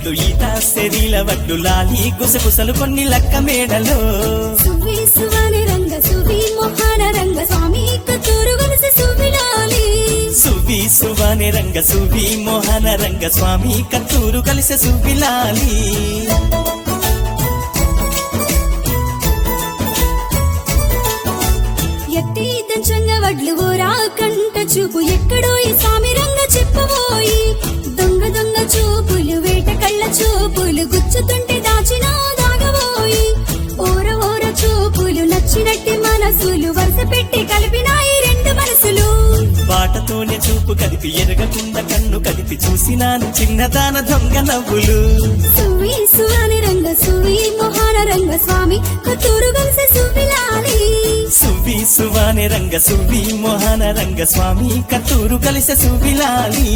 వడ్లు ఈత సెరీల వడ్లు లాలి గుసగుసలు కొన్ని లక్క మేడలో సువి సువాని రంగ సువి మొహాన రంగ స్వామి కత్తూరు వలస సువిలాలి సువి సువాని రంగ సువి మోహన రంగ స్వామి కత్తూరు కలిసే సువిలాలి ఎట్టి దంచంగ వడ్లు ఓరా కంట చూపు ఎక్కడో ఈ స్వామి రంగ చెప్పబోయి దొంగ దొంగ చూపులు వేట కళ్ళ చూపులు గుచ్చుతుంటే దాచిన దాగబోయి ఓర ఓర చూపులు నచ్చినట్టి మనసులు వరుస పెట్టి కలిపినాయి రెండు మనసులు బాటతోనే చూపు కదిపి ఎరగకుండా కన్ను కదిపి చూసినాను చిన్నదాన దొంగ నవ్వులు సువి సువాని రంగ సువి మొహాన రంగ స్వామి కత్తూరు కలిసే సువిలాలి సువి సువాని రంగ సువి మోహన రంగ స్వామి కత్తూరు కలిసే సువిలాలి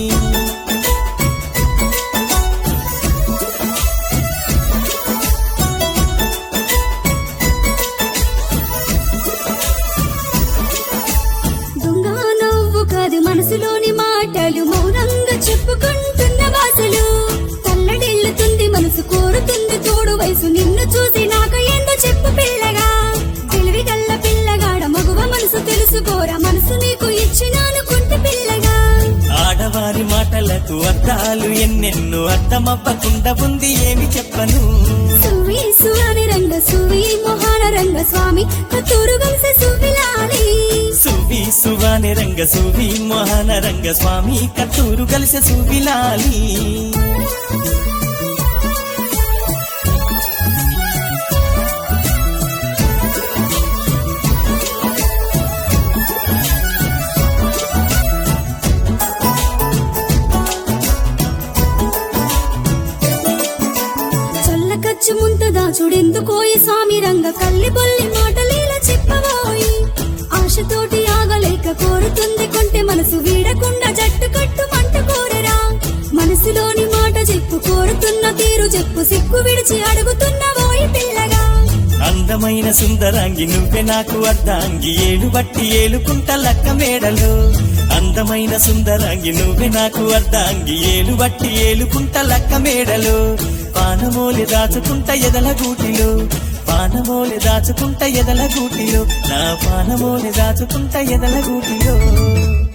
దొంగ నవ్వు కాదు మనసులోని మాటలు మౌనంగా చెప్పుకుంటున్న వాసలు తల్లడిల్లుతుంది మనసు కోరుతుంది తోడు వయసు నిన్ను చూసి నాకు ఏందో చెప్పు పిల్లగా తెలివి గల్ల పిల్లగాడ మగువ మనసు తెలుసుకోరా మనసు నీకు ఇచ్చినాను కుంటి పిల్లగా ఆడవారి మాటలకు అర్థాలు ఎన్నెన్నో అర్థమవ్వకుండా ఉంది ఏమి చెప్పను సువి సువాని రంగ సువి మొహాన రంగ స్వామి కత్తూరు కలిసే సువిలాలి సువి సువాని రంగ సువి మోహన రంగ స్వామి కత్తూరు కలిసే సువిలాలి చల్లకచ్చి ముంతదా చూడెందుకోయి స్వామి రంగ కల్లి బొల్లి మాటలేలా చెప్పబోయి ఆశతోటి ఆగలేక కోరుతుంది కొంటే మనసు వీడకుండా జట్టు కట్టు మంట కోరరా మనసులోని మాట చెప్పు కోరుతున్న తీరు చెప్పు సిక్కు విడిచి అడుగుతున్న ఓయి పిల్లగా అందమైన సుందరాంగి నువ్వే నాకు అర్ధాంగి ఏడు బట్టి ఏలుకుంట లక్క మేడలో అందమైన సుందరాంగి నువ్వే నాకు అర్ధాంగి ఏలు బట్టి ఏలుకుంట లక్క మేడలో పానమోలి దాచుకుంట ఎదల గూటిలో పానమోలి దాచుకుంట ఎదల గూటిలో నా పానమోలి దాచుకుంట ఎదల గూటిలో